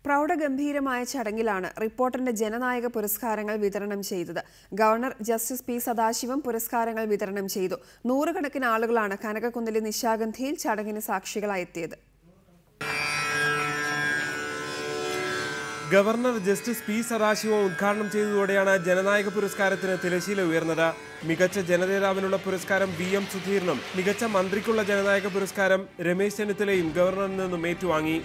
പ്രൗഢഗംഭീരമായ ചടങ്ങിലാണ് റിപ്പോർട്ടറിന്റെ ജനനായക പുരസ്കാരങ്ങൾ വിതരണം ചെയ്തത് ഗവർണർ ജസ്റ്റിസ് പി സദാശിവം പുരസ്കാരങ്ങൾ വിതരണം ചെയ്തു നൂറുകണക്കിന് ആളുകളാണ് കനകക്കുന്നിലെ നിശാഗന്ധിയിൽ ചടങ്ങിന് സാക്ഷികളായെത്തിയത് ഗവർണർ ജസ്റ്റിസ് പി സദാശിവം ഉദ്ഘാടനം ചെയ്തതോടെയാണ് ജനനായക പുരസ്കാരത്തിന് തിരശീല ഉയർന്നത് മികച്ച ജനനേതാവിനുള്ള പുരസ്കാരം വി എം സുധീറിനും മികച്ച മന്ത്രിക്കുള്ള ജനനായക പുരസ്കാരം രമേശ് ചെന്നിത്തലയും ഗവർണറിൽ നിന്നും ഏറ്റുവാങ്ങി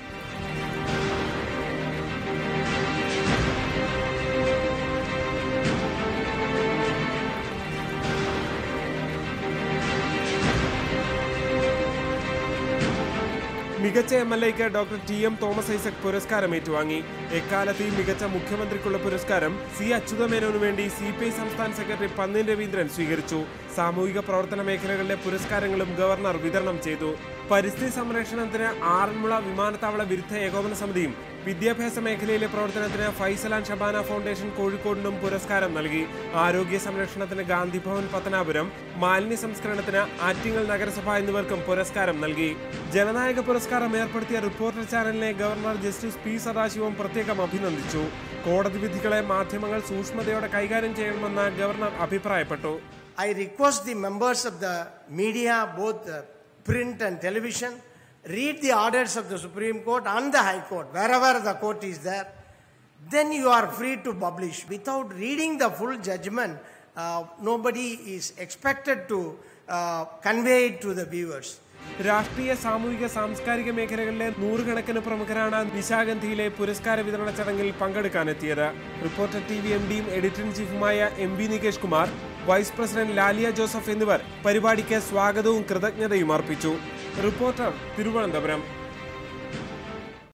മികച്ച എം എൽ എക്ക് doctor T M Thomas Isaac പുരസ്കാരം ഏറ്റുവാങ്ങി എക്കാലത്തെയും മികച്ച മുഖ്യമന്ത്രിക്കുള്ള പുരസ്കാരം സി അച്യുതമേനോനു വേണ്ടി സി പി ഐ സംസ്ഥാന സെക്രട്ടറി പന്നിൻ രവീന്ദ്രൻ സ്വീകരിച്ചു സാമൂഹിക പ്രവർത്തന മേഖലകളിലെ പുരസ്കാരങ്ങളും ഗവർണർ വിതരണം ചെയ്തു പരിസ്ഥിതി സംരക്ഷണത്തിന് ആറന്മുള വിമാനത്താവള വിരുദ്ധ ഏകോപന സമിതിയും വിദ്യാഭ്യാസ മേഖലയിലെ പ്രവർത്തനത്തിന് ഫൈസൽ ആൻഡ് ഷബാന ഫൗണ്ടേഷൻ കോഴിക്കോടിനും പുരസ്കാരം നൽകി ആരോഗ്യ സംരക്ഷണത്തിന് ഗാന്ധിഭവൻ പത്തനാപുരം മാലിന്യ സംസ്കരണത്തിന് ആറ്റിങ്ങൽ നഗരസഭ എന്നിവർക്കും പുരസ്കാരം നൽകി ജനനായക പുരസ്കാരം ഏർപ്പെടുത്തിയ റിപ്പോർട്ടർ ചാനലിനെ ഗവർണർ ജസ്റ്റിസ് പി സദാശിവം പ്രത്യേകം അഭിനന്ദിച്ചു കോടതി വിധികളെ മാധ്യമങ്ങൾ സൂക്ഷ്മതയോടെ കൈകാര്യം ചെയ്യണമെന്ന് ഗവർണർ അഭിപ്രായപ്പെട്ടു I request the members of the media, both uh, print and television, read the orders of the Supreme Court and the High Court, wherever the court is there. Then you are free to publish. Without reading the full judgment, uh, nobody is expected to uh, convey it to the viewers. രാഷ്ട്രീയ സാമൂഹിക സാംസ്കാരിക മേഖലകളിലെ നൂറുകണക്കിന് പ്രമുഖരാണ് നിശാഗന്ധിയിലെ പുരസ്കാര വിതരണ ചടങ്ങിൽ പങ്കെടുക്കാനെത്തിയത് Reporter T V M ഡിയും എഡിറ്റർ ഇൻ ചീഫുമായ M V Nikesh Kumar vice president Laliya Joseph എന്നിവർ പരിപാടിക്ക് സ്വാഗതവും കൃതജ്ഞതയും അർപ്പിച്ചു റിപ്പോർട്ടർ തിരുവനന്തപുരം